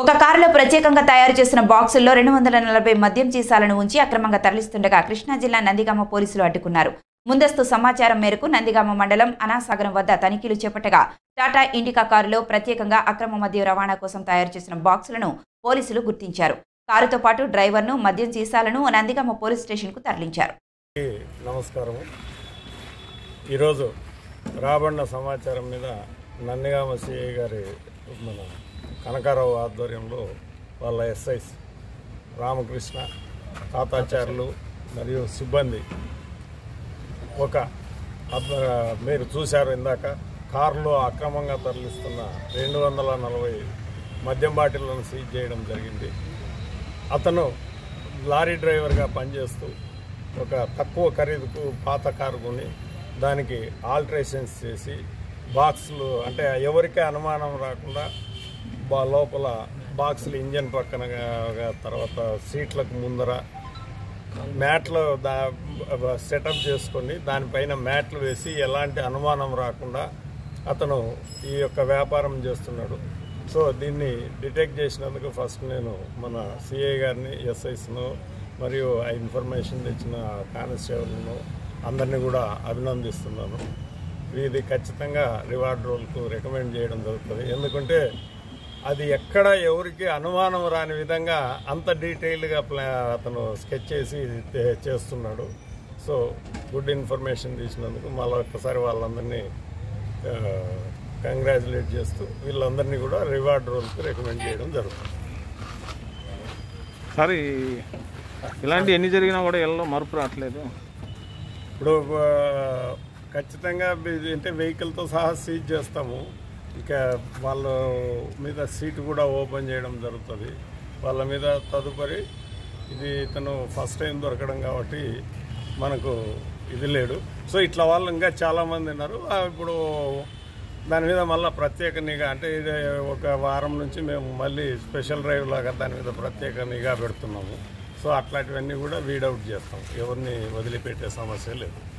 ఒక కారులో ప్రత్యేకంగా తయారు చేసిన బాక్సుల్లో రెండు వందల నలభై మద్యం సీసాలను ఉంచి అక్రమంగా తరలిస్తుండగా కృష్ణా జిల్లా నందిగామ పోలీసులు అడ్డుకున్నారు ముందస్తు సమాచారం మేరకు నందిగామ మండలం అనాసాగరం వద్ద తనిఖీలు చేపట్టగా టాటా ఇండికా కారులో ప్రత్యేకంగా అక్రమ మద్యం రవాణా కోసం తయారు చేసిన బాక్సులను పోలీసులు గుర్తించారు కారుతో పాటు డ్రైవర్ను మద్యం సీసాలను నందిగామ పోలీస్ స్టేషన్కు తరలించారు నమస్కారం ఈరోజు రాబడిన సమాచారం మీద నందిగామ సిఐ గారి మన కనకారావు ఆధ్వర్యంలో వాళ్ళ ఎస్ఐస్ రామకృష్ణ తాతాచారులు మరియు సిబ్బంది ఒక అద్భు- మీరు చూశారు ఇందాక కారులో అక్రమంగా తరలిస్తున్న రెండు వందల నలభై మద్యం బాటిళ్లను సీజ్ చేయడం జరిగింది అతను లారీ డ్రైవర్గా పనిచేస్తూ ఒక తక్కువ ఖరీదుకు పాత కారు కొని దానికి ఆల్ట్రేషన్స్ చేసి బాక్సులు అంటే ఎవరికీ అనుమానం రాకుండా బా లోపల బాక్సులు ఇంజన్ పక్కన గా- తర్వాత సీట్లకు ముందర మ్యాట్లు దా సెటప్ చేసుకొని దానిపైన మ్యాట్లు వేసి ఎలాంటి అనుమానం రాకుండా అతను ఈ యొక్క వ్యాపారం చేస్తున్నాడు సో దీన్ని డిటెక్ట్ చేసినందుకు ఫస్ట్ నేను మన సిఐ గారిని ఎస్ఐస్ను మరియు ఆ ఇన్ఫర్మేషన్ తెచ్చిన కానిస్టేబుల్ను అందరినీ కూడా అభినందిస్తున్నాను ఇది ఖచ్చితంగా రివార్డ్ రోల్కు రికమెండ్ చేయడం జరుగుతుంది ఎందుకంటే అది ఎక్కడ ఎవరికి అనుమానం రాని విధంగా అంత డీటెయిల్డ్గా ప్లా అతను స్కెచ్ చేసి తే- చేస్తున్నాడు సో గుడ్ ఇన్ఫర్మేషన్ తీసినందుకు మళ్ళీ ఒక్కసారి వాళ్ళందరినీ కంగ్రాచులేట్ చేస్తూ వీళ్ళందరినీ కూడా రివార్డ్ రోల్కి రికమెండ్ చేయడం జరుగుతుంది సార్ ఈ- ఇలాంటి ఎన్ని జరిగినా కూడా ఎల్లో మార్పు రావట్లేదు ఇప్పుడు ఆ, ఖచ్చితంగా ఇది అంటే వెహికల్తో సహా సీజ్ చేస్తాము ఇంకా వాళ్ళ మీద సీటు కూడా ఓపెన్ చేయడం జరుగుతుంది వాళ్ళ మీద తదుపరి ఇది ఇతను ఫస్ట్ టైం దొరకడం కాబట్టి మనకు ఇది లేడు సో ఇట్లా వాళ్ళు ఇంకా చాలామంది ఉన్నారు ఆ, ఇప్పుడు దాని మీద మళ్ళీ ప్రత్యేక నిఘా అంటే ఇది ఒక వారం నుంచి మేము మళ్ళీ స్పెషల్ డ్రైవ్ లాగా దాని మీద ప్రత్యేక నిఘా పెడుతున్నాము సో అట్లాంటివన్నీ కూడా వీడౌట్ చేస్తాం ఎవరిని వదిలిపెట్టే సమస్య లేదు